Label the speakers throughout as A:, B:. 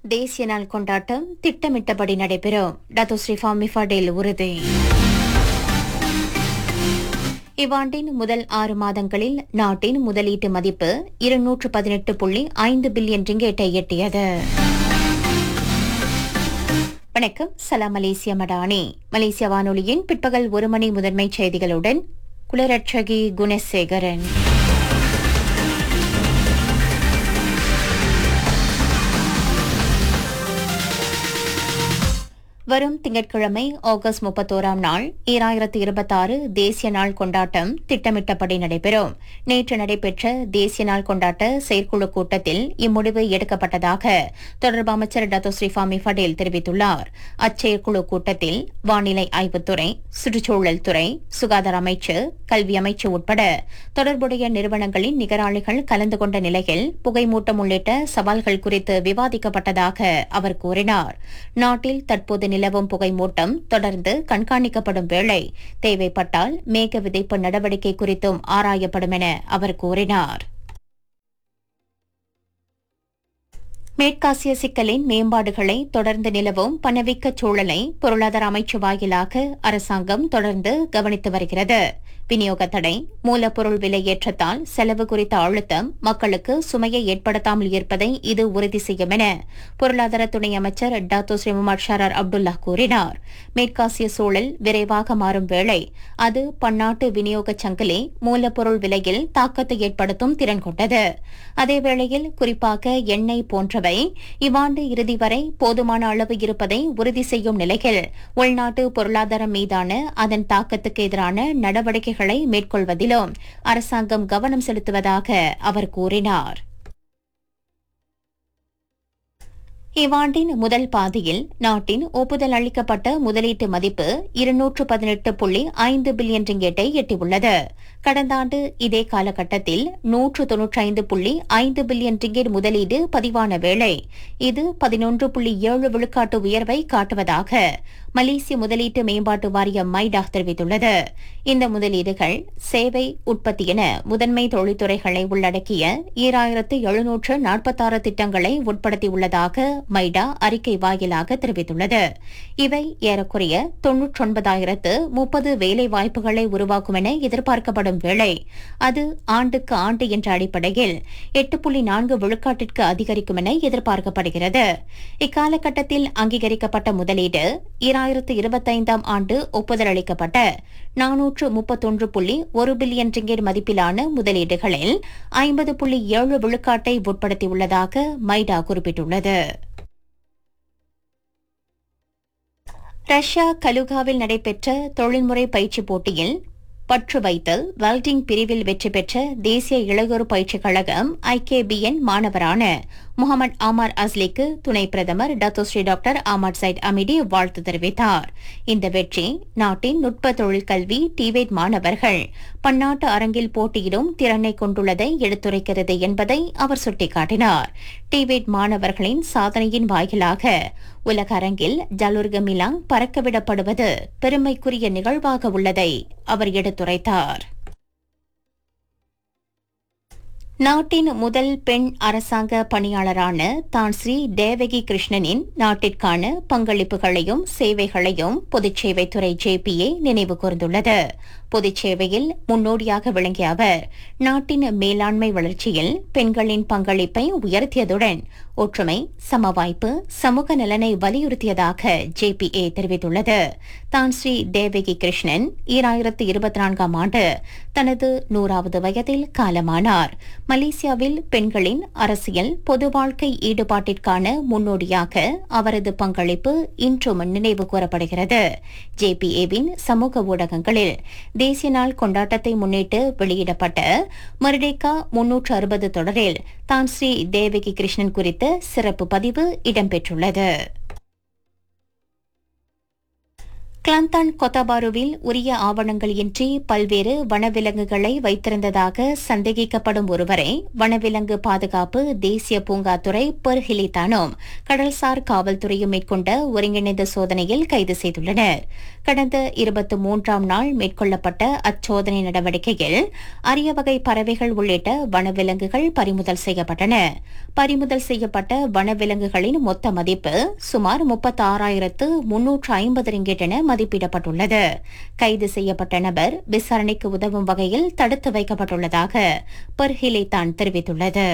A: தேசிய நாள் கொண்டாட்டம் திட்டமிட்டபடி நடைபெறும் டத்து ஸ்ரீஃபாமி ஃபடேல் உறுதி இவ்வாண்டின் முதல் ஆறு மாதங்களில் நாட்டின் முதலீட்டு மதிப்பு இருநூற்று பதினெட்டு புள்ளி ஐந்து பில்லியன் ரிங்கேட்டை எட்டியது வணக்கம் சலாம் மலேசிய மடானி மலேசிய வானொலியின் பிற்பகல் ஒரு மணி முதன்மைச் செய்திகளுடன் குலரட்சகி குணசேகரன் வரும் திங்கட்கிழமை ஆகஸ்ட் முப்பத்தோராம் நாள் ஈராயிரத்து இருபத்தாறு தேசிய நாள் கொண்டாட்டம் திட்டமிட்டபடி நடைபெறும் நேற்று நடைபெற்ற தேசிய நாள் கொண்டாட்ட செயற்குழு கூட்டத்தில் இம்முடிவு எடுக்கப்பட்டதாக தொடர்பு அமைச்சர் டத்தோ ஸ்ரீஃபாமி ஃபடேல் தெரிவித்துள்ளார் அச்செயற்குழு கூட்டத்தில் வானிலை ஆய்வுத்துறை சுற்றுச்சூழல் துறை சுகாதார அமைச்சு கல்வி அமைச்சு உட்பட தொடர்புடைய நிறுவனங்களின் நிகராளிகள் கலந்து கொண்ட நிலையில் புகைமூட்டம் உள்ளிட்ட சவால்கள் குறித்து விவாதிக்கப்பட்டதாக அவர் கூறினார் நாட்டில் தற்போது நிலவும் புகைமூட்டம் தொடர்ந்து கண்காணிக்கப்படும் வேளை தேவைப்பட்டால் மேக விதைப்பு நடவடிக்கை குறித்தும் ஆராயப்படும் என அவர் கூறினார் மேற்காசிய சிக்கலின் மேம்பாடுகளை தொடர்ந்து நிலவும் பணவீக்க சூழலை பொருளாதார அமைச்சு வாயிலாக அரசாங்கம் தொடர்ந்து கவனித்து வருகிறது விநியோக தடை மூலப்பொருள் விலை ஏற்றத்தால் செலவு குறித்த அழுத்தம் மக்களுக்கு சுமையை ஏற்படுத்தாமல் இருப்பதை இது உறுதி செய்யும் என பொருளாதார துணை அமைச்சர் டாத்தோ ஸ்ரீமுமார் ஷரார் அப்துல்லா கூறினார் மேற்காசிய சூழல் விரைவாக மாறும் வேளை அது பன்னாட்டு விநியோக சங்கிலி மூலப்பொருள் விலையில் தாக்கத்தை ஏற்படுத்தும் திறன் கொண்டது அதேவேளையில் குறிப்பாக எண்ணெய் போன்றவை இவ்வாண்டு இறுதி வரை போதுமான அளவு இருப்பதை உறுதி செய்யும் நிலையில் உள்நாட்டு பொருளாதாரம் மீதான அதன் தாக்கத்துக்கு எதிரான நடவடிக்கைகளை மேற்கொள்வதிலும் அரசாங்கம் கவனம் செலுத்துவதாக அவர் கூறினார் இவ்வாண்டின் முதல் பாதியில் நாட்டின் ஒப்புதல் அளிக்கப்பட்ட முதலீட்டு மதிப்பு இருநூற்று பதினெட்டு புள்ளி ஐந்து பில்லியன் ரிங்கெட்டை எட்டியுள்ளது கடந்த ஆண்டு இதே காலகட்டத்தில் நூற்று தொன்னூற்றி ஐந்து புள்ளி ஐந்து பில்லியன் ரிங்கெட் முதலீடு பதிவான வேளை இது பதினொன்று புள்ளி ஏழு விழுக்காட்டு உயர்வை காட்டுவதாக மலேசிய முதலீட்டு மேம்பாட்டு வாரியம் மைடா தெரிவித்துள்ளது இந்த முதலீடுகள் சேவை உற்பத்தி என முதன்மை தொழில்துறைகளை உள்ளடக்கிய ஈராயிரத்து எழுநூற்று நாற்பத்தாறு திட்டங்களை உட்படுத்தியுள்ளதாக மைடா அறிக்கை வாயிலாக தெரிவித்துள்ளது இவை ஏறக்குறைய தொன்னூற்றொன்பதாயிரத்து முப்பது வேலை வாய்ப்புகளை உருவாக்கும் என எதிர்பார்க்கப்படும் வேளை அது ஆண்டுக்கு ஆண்டு என்ற அடிப்படையில் எட்டு புள்ளி நான்கு விழுக்காட்டிற்கு அதிகரிக்கும் என எதிர்பார்க்கப்படுகிறது இக்காலகட்டத்தில் அங்கீகரிக்கப்பட்ட முதலீடு ஈராயிரத்து இருபத்தைந்தாம் ஆண்டு ஒப்புதல் அளிக்கப்பட்ட நானூற்று முப்பத்தொன்று புள்ளி ஒரு பில்லியன் ரிங்கெட் மதிப்பிலான முதலீடுகளில் ஐம்பது புள்ளி ஏழு விழுக்காட்டை உட்படுத்தியுள்ளதாக மைடா குறிப்பிட்டுள்ளது ரஷ்யா கலுகாவில் நடைபெற்ற தொழில்முறை பயிற்சி போட்டியில் பற்று வைத்தல் வெல்டிங் பிரிவில் வெற்றி பெற்ற தேசிய இளையோர் பயிற்சிக் கழகம் ஐகேபிஎன் மாணவரான முகமது ஆமார் அஸ்லிக்கு துணை பிரதமர் Dato Sri doctor Ahmad Zahid Hamidi வாழ்த்து தெரிவித்தார் இந்த வெற்றி நாட்டின் நுட்ப தொழில் கல்வி டிவேட் மாணவர்கள் பன்னாட்டு அரங்கில் போட்டியிடும் திறனை கொண்டுள்ளதை எடுத்துரைக்கிறது என்பதை அவர் சுட்டிக்காட்டினார் டிவேட் மாணவர்களின் சாதனையின் வாயிலாக உலக அரங்கில் ஜலுர்கமிலாங் பறக்கவிடப்படுவது பெருமைக்குரிய நிகழ்வாக உள்ளதை அவர் எடுத்துரைத்தார் நாட்டின் முதல் பெண் அரசாங்க பணியாளரான தான் ஸ்ரீ தேவகி கிருஷ்ணனின் நாட்டிற்கான பங்களிப்புகளையும் சேவைகளையும் பொதுச்சேவைத்துறை ஜேபிஏ நினைவு கூர்ந்துள்ளது பொதுச்சேவையில் முன்னோடியாக விளங்கிய அவர் நாட்டின் மேலாண்மை வளர்ச்சியில் பெண்களின் பங்களிப்பை உயர்த்தியதுடன் ஒற்றுமை சமவாய்ப்பு சமூக நலனை வலியுறுத்தியதாக ஜேபிஏ தெரிவித்துள்ளது தான் ஸ்ரீ தேவகி கிருஷ்ணன் ஈராயிரத்து இருபத்தி நான்காம் ஆண்டு தனது நூறாவது வயதில் காலமானார் மலேசியாவில் பெண்களின் அரசியல் பொது வாழ்க்கை ஈடுபாட்டிற்கான முன்னோடியாக அவரது பங்களிப்பு இன்றும் நினைவு கூறப்படுகிறது ஜேபிஏவின் சமூக ஊடகங்களில் தேசிய நாள் கொண்டாட்டத்தை முன்னிட்டு வெளியிடப்பட்ட மருடேக்கா முன்னூற்று அறுபது தொடரில் தான் ஸ்ரீ தேவகி கிருஷ்ணன் குறித்த சிறப்பு பதிவு இடம்பெற்றுள்ளது கிளந்தான் கொத்தபாருவில் உரிய ஆவணங்கள் இன்றி பல்வேறு வனவிலங்குகளை வைத்திருந்ததாக சந்தேகிக்கப்படும் ஒருவரை வனவிலங்கு பாதுகாப்பு தேசிய பூங்காத்துறை பெர்ஹிலித்தானும் கடல்சார் காவல்துறையும் மேற்கொண்ட ஒருங்கிணைந்த சோதனையில் கைது செய்துள்ளனர் கடந்த இருபத்தி மூன்றாம் நாள் மேற்கொள்ளப்பட்ட அச்சோதனை நடவடிக்கையில் அரிய வகை பறவைகள் உள்ளிட்ட வனவிலங்குகள் பறிமுதல் செய்யப்பட்டன பறிமுதல் செய்யப்பட்ட வனவிலங்குகளின் மொத்த மதிப்பு சுமார் முப்பத்தாறாயிரத்து முன்னூற்று ஐம்பது ரிங்கெட் என மதிப்பிடப்பட்டுள்ளது கைது செய்யப்பட்ட நபர் விசாரணைக்கு உதவும் வகையில் தடுத்து வைக்கப்பட்டுள்ளதாக பர்ஹிலேதான் தெரிவித்துள்ளது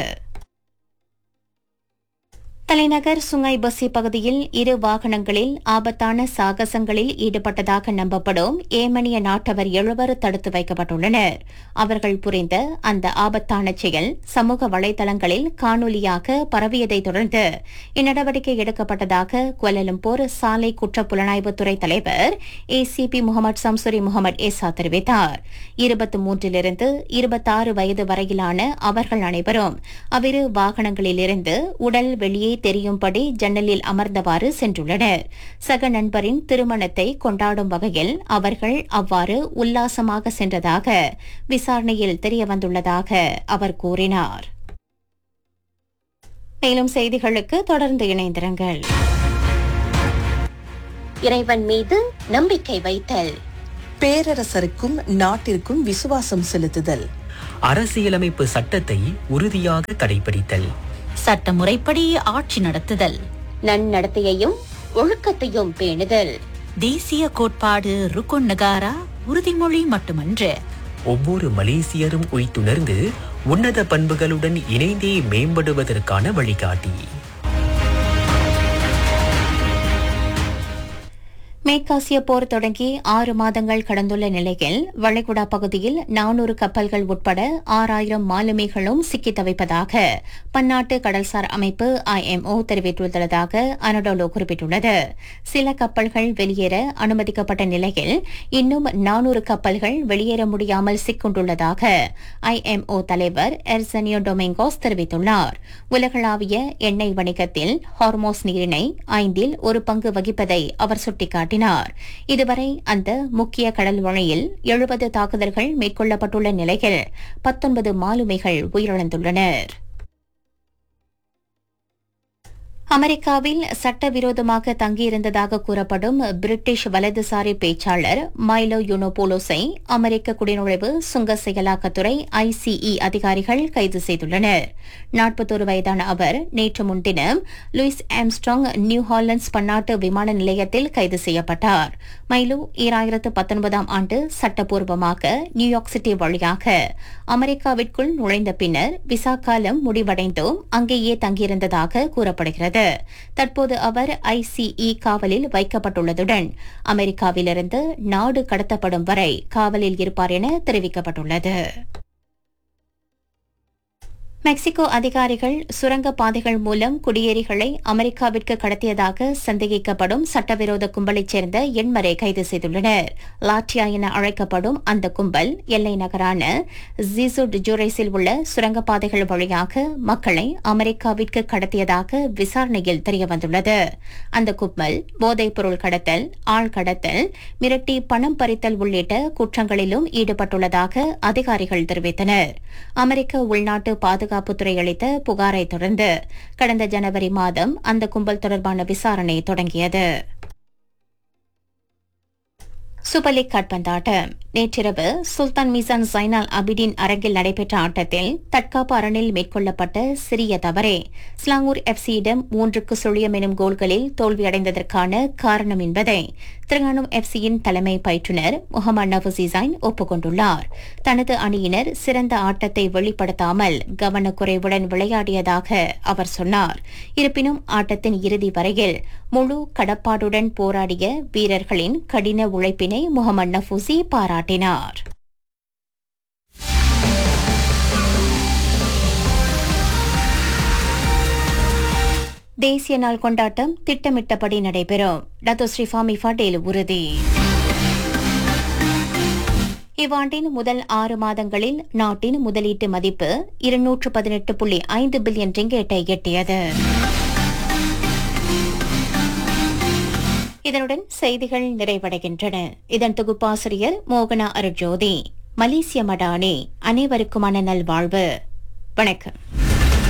A: தலைநகர் சுங்கை பசி பகுதியில் இரு வாகனங்களில் ஆபத்தான சாகசங்களில் ஈடுபட்டதாக நம்பப்படும் ஏமனிய நாட்டவர் எழுவர் தடுத்து வைக்கப்பட்டுள்ளனர் அவர்கள் புரிந்த அந்த ஆபத்தான செயல் சமூக வலைதளங்களில் காணொலியாக பரவியதை தொடர்ந்து இந்நடவடிக்கை எடுக்கப்பட்டதாக குவலலம்பூர் சாலை குற்ற புலனாய்வுத்துறை தலைவர் ACP Mohamed Shamsuri Mohamed Isa தெரிவித்தார் இருபத்தி மூன்றிலிருந்து இருபத்தாறு வயது வரையிலான அவர்கள் அனைவரும் அவ்விரு வாகனங்களிலிருந்து உடல் வெளியே தெரியும்படி ஜன்னலில் அமர்ந்தவாறு சென்றுள்ளனர் சக நண்பரின் திருமணத்தை கொண்டாடும் வகையில் அவர்கள் அவ்வாறு உல்லாசமாக சென்றதாக விசாரணையில் தெரியவந்துள்ளதாக அவர் கூறினார் மேலும் செய்திகளுக்கு தொடர்ந்து இணைந்திருங்கள் இறைவன் மீது நம்பிக்கை வைத்தல்
B: பேரரசருக்கும் நாட்டிற்கும் விசுவாசம் செலுத்துதல்
C: அரசியலமைப்பு சட்டத்தை உறுதியாக கடைபிடித்தல்
D: சட்டமுறைப்படி ஆட்சி நடத்துதல்
A: நன்னடத்தையையும் ஒழுக்கத்தையும் பேணுதல்
D: தேசிய கோட்பாடு ருக்குன் நகாரா உறுதிமொழி மட்டுமன்று
C: ஒவ்வொரு மலேசியரும் உய்த்துணர்ந்து உன்னத பண்புகளுடன் இணைந்தே மேம்படுவதற்கான வழிகாட்டி
A: மேற்காசிய போர் தொடங்கி ஆறு மாதங்கள் கடந்துள்ள நிலையில் வளைகுடா பகுதியில் நானூறு கப்பல்கள் உட்பட ஆறாயிரம் மாலுமிகளும் சிக்கித் தவிப்பதாக பன்னாட்டு கடல்சார் அமைப்பு ஐஎம்ஓ தெரிவித்துள்ளதாக அனடோலோ குறிப்பிட்டுள்ளது சில கப்பல்கள் வெளியேற அனுமதிக்கப்பட்ட நிலையில் இன்னும் நானூறு கப்பல்கள் வெளியேற முடியாமல் சிக்கொண்டுள்ளதாக ஐஎம்ஓ தலைவர் எர்சனியோ டொமிங்கோஸ் தெரிவித்துள்ளார் உலகளாவிய எண்ணெய் வணிகத்தில் ஹார்மோஸ் நீரிணை ஐந்தில் ஒரு பங்கு வகிப்பதை அவர் சுட்டிக்காட்டினார் இதுவரை அந்த முக்கிய கடல் வழியில் எழுபது தாக்குதல்கள் மேற்கொள்ளப்பட்டுள்ள நிலையில் பத்தொன்பது மாலுமிகள் உயிரிழந்துள்ளனர் அமெரிக்காவில் சட்டவிரோதமாக தங்கியிருந்ததாக கூறப்படும் பிரிட்டிஷ் வலதுசாரி பேச்சாளர் மைலோ யுனோபோலோஸை அமெரிக்க குடிநுழைவு சுங்க செயலாக்கத்துறை ஐசிஇ அதிகாரிகள் கைது செய்துள்ளனர் நாற்பத்தோரு வயதான அவர் நேற்று முன்தினம் லூயிஸ் ஆம்ஸ்ட்ராங் நியூ ஹாலண்ட்ஸ் பன்னாட்டு விமான நிலையத்தில் கைது செய்யப்பட்டார் மைலோ ஈராயிரத்து பத்தொன்பதாம் ஆண்டு சட்டப்பூர்வமாக நியூயார்க் சிட்டி வழியாக அமெரிக்காவிற்குள் நுழைந்த பின்னர் விசா காலம் முடிவடைந்தும் அங்கேயே தங்கியிருந்ததாக கூறப்படுகிறது தற்போது அவர் ஐசிஇ காவலில் வைக்கப்பட்டுள்ளதுடன் அமெரிக்காவிலிருந்து நாடு கடத்தப்படும் வரை காவலில் இருப்பார் என தெரிவிக்கப்பட்டுள்ளது மெக்சிகோ அதிகாரிகள் சுரங்க பாதைகள் மூலம் குடியேறிகளை அமெரிக்காவிற்கு கடத்தியதாக சந்தேகிக்கப்படும் சட்டவிரோத கும்பலைச் சேர்ந்த எண்மரை கைது செய்துள்ளனர் லாட்டியா என அழைக்கப்படும் அந்த கும்பல் எல்லை நகரான ஜிசுட் ஜூரைஸில் உள்ள சுரங்கப்பாதைகள் வழியாக மக்களை அமெரிக்காவிற்கு கடத்தியதாக விசாரணையில் தெரியவந்துள்ளது அந்த கும்பல் போதைப் பொருள் கடத்தல் ஆள் கடத்தல் மிரட்டி பணம் பறித்தல் உள்ளிட்ட குற்றங்களிலும் ஈடுபட்டுள்ளதாக அதிகாரிகள் தெரிவித்தனர் அமெரிக்க உள்நாட்டு பாதுகாப்புத்துறை அளித்த புகாரை தொடர்ந்து கடந்த ஜனவரி மாதம் அந்த கும்பல் தொடர்பான விசாரணை தொடங்கியது சூப்பர் லீக் காட்பந்தாட்டம் நேற்றிரவு சுல்தான் மீசான் சைனால் அபிடின் அரங்கில் நடைபெற்ற ஆட்டத்தில் தற்காப்பு அரணில் மேற்கொள்ளப்பட்ட சிறிய தவறே ஸ்லாங்கூர் எஃப்சியிடம் மூன்றுக்கு சுழியம் எனும் கோல்களில் தோல்வியடைந்ததற்கான காரணம் என்பதை திருங்கானம் எஃப்சியின் தலைமை பயிற்றுநர் முகமது நவசீசைன் ஒப்புக்கொண்டுள்ளார் தனது அணியினர் சிறந்த ஆட்டத்தை வெளிப்படுத்தாமல் கவனக்குறைவுடன் விளையாடியதாக அவர் சொன்னார் இருப்பினும் ஆட்டத்தின் இறுதி வரையில் முழு கடப்பாடுடன் போராடிய வீரர்களின் கடின உழைப்பினை முகமது நஃபூசி பாராட்டினார் தேசிய நாள் கொண்டாட்டம் திட்டமிட்டபடி நடைபெறும் டத்தோ ஸ்ரீஃபாமி ஃபடேல் உறுதி இவ்வாண்டின் முதல் ஆறு மாதங்களில் நாட்டின் முதலீட்டு மதிப்பு இருநூற்று பதினெட்டு புள்ளி ஐந்து பில்லியன் ரிங்கேட்டை எட்டியது இதனுடன் செய்திகள் நிறைவடைகின்றன இதன் தொகுப்பாசிரியர் மோகனா அருட்ஜோதி மலேசிய மடானி அனைவருக்குமான நல்வாழ்வு வணக்கம்